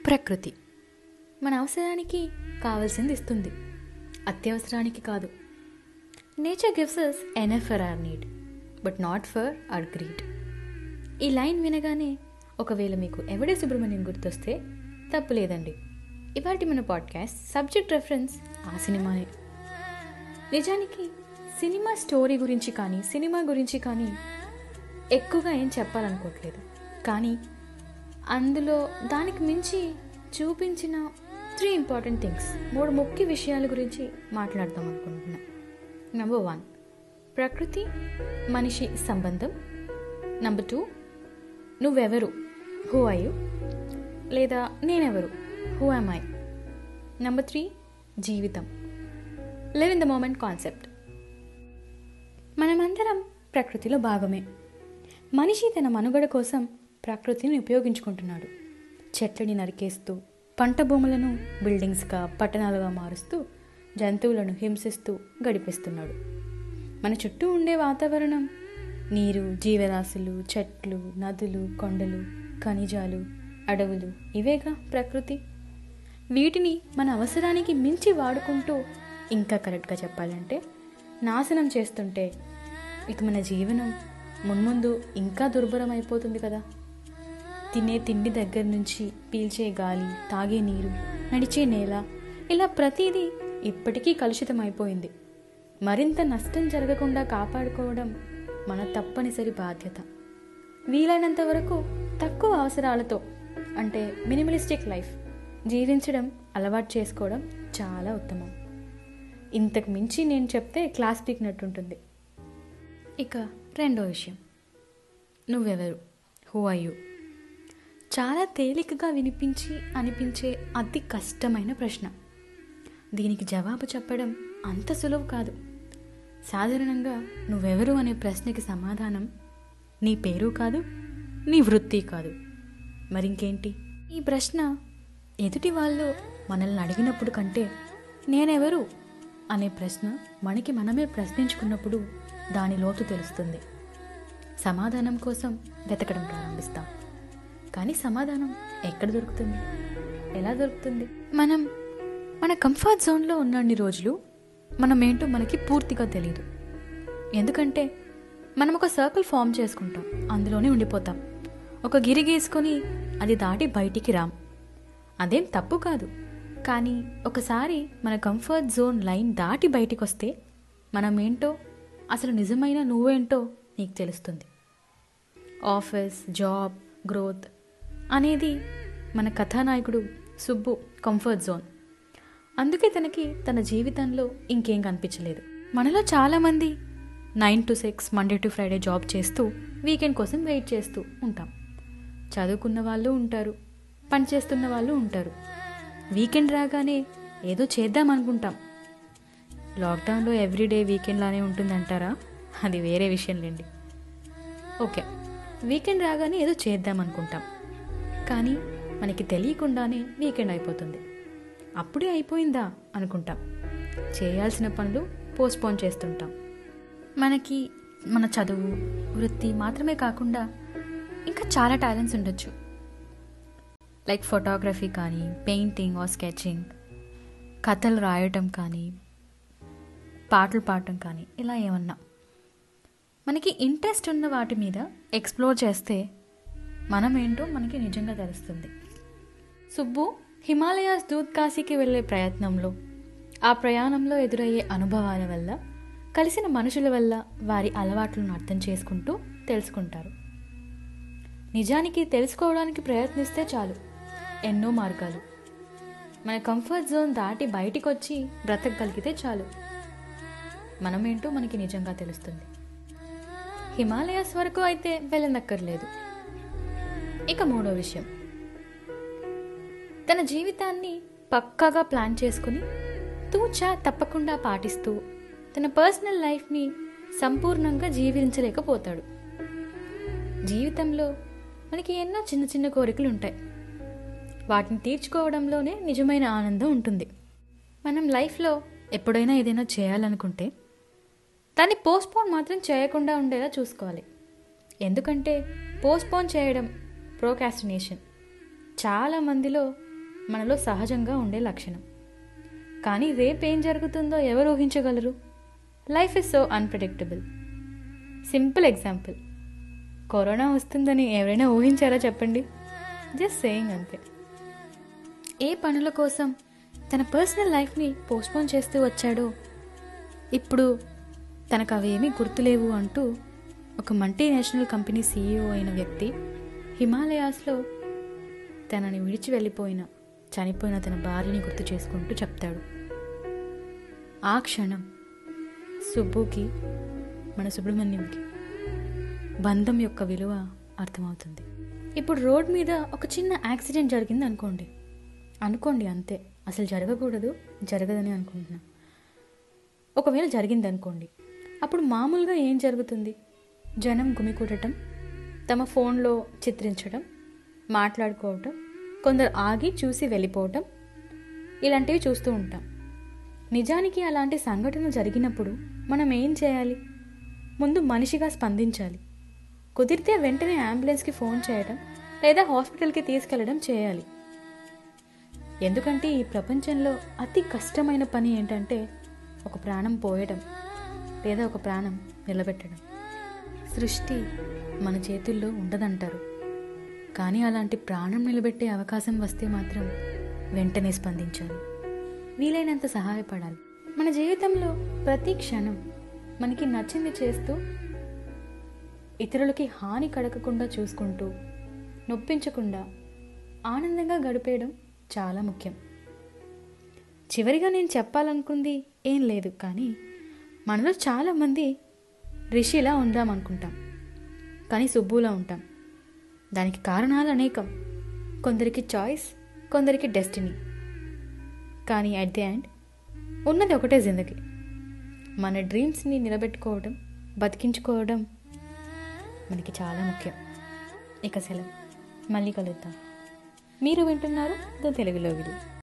ప్రకృతి మన అవసరానికి కావాల్సింది ఇస్తుంది అత్యవసరానికి కాదు nature gives us enough for our need but not for our greed ఈ లైన్ వినగానే ఒకవేళ మీకు ఎవడే సుబ్రహ్మణ్యం గుర్తొస్తే తప్పు లేదండి ఇవాటి మన పాడ్కాస్ట్ సబ్జెక్ట్ రెఫరెన్స్ ఆ సినిమానే నిజానికి సినిమా స్టోరీ గురించి కానీ సినిమా గురించి కానీ ఎక్కువగా ఏం చెప్పాలనుకోవట్లేదు కానీ అందులో దానికి మించి చూపించిన త్రీ ఇంపార్టెంట్ థింగ్స్ మూడు ముఖ్య విషయాల గురించి మాట్లాడదాం అనుకుంటున్నా నెంబర్ వన్ ప్రకృతి మనిషి సంబంధం నెంబర్ టూ నువ్వెవరు హూ ఐ యు లేదా నేనెవరు who am I number three జీవితం live in the moment concept మనమందరం ప్రకృతిలో భాగమే మనిషి తన మనుగడ కోసం ప్రకృతిని ఉపయోగించుకుంటున్నాడు చెట్లని నరికేస్తూ పంట భూములను బిల్డింగ్స్గా పట్టణాలుగా మారుస్తూ జంతువులను హింసిస్తూ గడిపేస్తున్నాడు మన చుట్టూ ఉండే వాతావరణం నీరు జీవరాశులు చెట్లు నదులు కొండలు ఖనిజాలు అడవులు ఇవేగా ప్రకృతి వీటిని మన అవసరానికి మించి వాడుకుంటూ ఇంకా కరెక్ట్గా చెప్పాలంటే నాశనం చేస్తుంటే ఇక మన జీవనం మున్ముందు ఇంకా దుర్భరం అయిపోతుంది కదా తినే తిండి దగ్గర నుంచి పీల్చే గాలి తాగే నీరు నడిచే నేల ఇలా ప్రతిదీ ఇప్పటికీ కలుషితం అయిపోయింది మరింత నష్టం జరగకుండా కాపాడుకోవడం మన తప్పనిసరి బాధ్యత వీలైనంత వరకు తక్కువ అవసరాలతో అంటే మినిమలిస్టిక్ లైఫ్ జీవించడం అలవాటు చేసుకోవడం చాలా ఉత్తమం ఇంతకు మించి నేను చెప్తే క్లాస్ పీకినట్టుంటుంది ఇక రెండో విషయం నువ్వెవరు హూ ఐ యూ చాలా తేలికగా వినిపించి అనిపించే అతి కష్టమైన ప్రశ్న దీనికి జవాబు చెప్పడం అంత సులువు కాదు సాధారణంగా నువ్వెవరు అనే ప్రశ్నకి సమాధానం నీ పేరు కాదు నీ వృత్తి కాదు మరింకేంటి ఈ ప్రశ్న ఎదుటి వాళ్ళు మనల్ని అడిగినప్పుడు కంటే నేనెవరు అనే ప్రశ్న మనకి మనమే ప్రశ్నించుకున్నప్పుడు దాని లోతు తెలుస్తుంది సమాధానం కోసం వెతకడం ప్రారంభిస్తాం కానీ సమాధానం ఎక్కడ దొరుకుతుంది ఎలా దొరుకుతుంది మనం మన కంఫర్ట్ జోన్లో ఉన్నన్ని రోజులు మనం ఏంటో మనకి పూర్తిగా తెలియదు ఎందుకంటే మనం ఒక సర్కిల్ ఫామ్ చేసుకుంటాం అందులోనే ఉండిపోతాం ఒక గిరి గీసుకొని అది దాటి బయటికి రాం అదేం తప్పు కాదు కానీ ఒకసారి మన కంఫర్ట్ జోన్ లైన్ దాటి బయటికి వస్తే మనం ఏంటో అసలు నిజమైన నువ్వేంటో నీకు తెలుస్తుంది ఆఫీస్ జాబ్ గ్రోత్ అనేది మన కథానాయకుడు సుబ్బు కంఫర్ట్ జోన్ అందుకే తనకి తన జీవితంలో ఇంకేం కనిపించలేదు మనలో చాలామంది nine to six Monday to Friday job చేస్తూ వీకెండ్ కోసం వెయిట్ చేస్తూ ఉంటాం చదువుకున్న వాళ్ళు ఉంటారు పని చేస్తున్న వాళ్ళు ఉంటారు వీకెండ్ రాగానే ఏదో చేద్దాం అనుకుంటాం లాక్డౌన్లో ఎవ్రీడే వీకెండ్ లానే ఉంటుందంటారా అది వేరే విషయంలేండి ఓకే వీకెండ్ రాగానే ఏదో చేద్దాం అనుకుంటాం కానీ మనకి తెలియకుండానే వీకెండ్ అయిపోతుంది అప్పుడే అయిపోయిందా అనుకుంటాం చేయాల్సిన పనులు పోస్ట్పోన్ చేస్తుంటాం మనకి మన చదువు వృత్తి మాత్రమే కాకుండా ఇంకా చాలా టాలెంట్స్ ఉండొచ్చు లైక్ ఫోటోగ్రఫీ కానీ పెయింటింగ్ ఆర్ స్కెచింగ్ కథలు రాయటం కానీ పాటలు పాడటం కానీ ఇలా ఏమన్నా మనకి ఇంట్రెస్ట్ ఉన్న వాటి మీద ఎక్స్ప్లోర్ చేస్తే మనం ఏంటో మనకి నిజంగా తెలుస్తుంది సుబ్బు హిమాలయాస్ దూద్ కాశీకి వెళ్ళే ప్రయత్నంలో ఆ ప్రయాణంలో ఎదురయ్యే అనుభవాల వల్ల కలిసిన మనుషుల వల్ల వారి అలవాట్లను అర్థం చేసుకుంటూ తెలుసుకుంటారు నిజానికి తెలుసుకోవడానికి ప్రయత్నిస్తే చాలు ఎన్నో మార్గాలు మన కంఫర్ట్ జోన్ దాటి బయటికి వచ్చి బ్రతకగలిగితే చాలు మనమేంటో మనకి నిజంగా తెలుస్తుంది హిమాలయాస్ వరకు అయితే వెళ్ళనక్కర్లేదు ఇక మూడో విషయం తన జీవితాన్ని పక్కాగా ప్లాన్ చేసుకుని తూచా తప్పకుండా పాటిస్తూ తన పర్సనల్ లైఫ్ని సంపూర్ణంగా జీవించలేకపోతాడు జీవితంలో మనకి ఎన్నో చిన్న చిన్న కోరికలు ఉంటాయి వాటిని తీర్చుకోవడంలోనే నిజమైన ఆనందం ఉంటుంది మనం లైఫ్లో ఎప్పుడైనా ఏదైనా చేయాలనుకుంటే దాన్ని పోస్ట్పోన్ మాత్రం చేయకుండా ఉండేలా చూసుకోవాలి ఎందుకంటే పోస్ట్పోన్ చేయడం ప్రోకాస్టినేషన్ చాలా మందిలో మనలో సహజంగా ఉండే లక్షణం కానీ రేపు ఏం జరుగుతుందో ఎవరు ఊహించగలరు life is so unpredictable simple example corona వస్తుందని ఎవరైనా ఊహించారా చెప్పండి జస్ట్ సేయింగ్ అంతే ఏ పనుల కోసం తన పర్సనల్ లైఫ్ని పోస్ట్పోన్ చేస్తూ వచ్చాడో ఇప్పుడు తనకు అవేమీ గుర్తులేవు అంటూ ఒక మల్టీనేషనల్ కంపెనీ సీఈఓ అయిన వ్యక్తి హిమాలయాస్లో తనని విడిచి వెళ్ళిపోయిన చనిపోయిన తన భార్యని గుర్తు చేసుకుంటూ చెప్తాడు ఆ క్షణం సుబ్బుకి మన సుబ్రహ్మణ్యంకి బంధం యొక్క విలువ అర్థమవుతుంది ఇప్పుడు రోడ్ మీద ఒక చిన్న యాక్సిడెంట్ జరిగింది అనుకోండి అనుకోండి అంతే అసలు జరగకూడదు జరగదని అనుకుంటున్నా ఒకవేళ జరిగింది అనుకోండి అప్పుడు మామూలుగా ఏం జరుగుతుంది జనం గుమికూడటం తమ ఫోన్లో చిత్రించడం మాట్లాడుకోవటం కొందరు ఆగి చూసి వెళ్ళిపోవటం ఇలాంటివి చూస్తూ ఉంటాం నిజానికి అలాంటి సంఘటన జరిగినప్పుడు మనం ఏం చేయాలి ముందు మనిషిగా స్పందించాలి కుదిరితే వెంటనే అంబులెన్స్కి ఫోన్ చేయడం లేదా హాస్పిటల్కి తీసుకెళ్ళడం చేయాలి ఎందుకంటే ఈ ప్రపంచంలో అతి కష్టమైన పని ఏంటంటే ఒక ప్రాణం పోయడం లేదా ఒక ప్రాణం నిలబెట్టడం సృష్టి మన చేతుల్లో ఉండదంటారు కానీ అలాంటి ప్రాణం నిలబెట్టే అవకాశం వస్తే మాత్రం వెంటనే స్పందించాలి వీలైనంత సహాయపడాలి మన జీవితంలో ప్రతి క్షణం మనకి నచ్చింది చేస్తూ ఇతరులకి హాని కడగకుండా చూసుకుంటూ నొప్పించకుండా ఆనందంగా గడిపేయడం చాలా ముఖ్యం చివరిగా నేను చెప్పాలనుకుంది ఏం లేదు కానీ మనలో చాలామంది రిషిలా ఉందాం అనుకుంటాం కానీ సుబ్బులా ఉంటాం దానికి కారణాలు అనేకం కొందరికి చాయిస్ కొందరికి డెస్టినీ కానీ అట్ ది ఎండ్ ఉన్నది ఒకటే జిందగీ మన డ్రీమ్స్ని నిలబెట్టుకోవడం బతికించుకోవడం మనకి చాలా ముఖ్యం ఇక సెలవు మళ్ళీ కలుద్దాం మీరు వింటున్నారు ద తెలుగులో విలు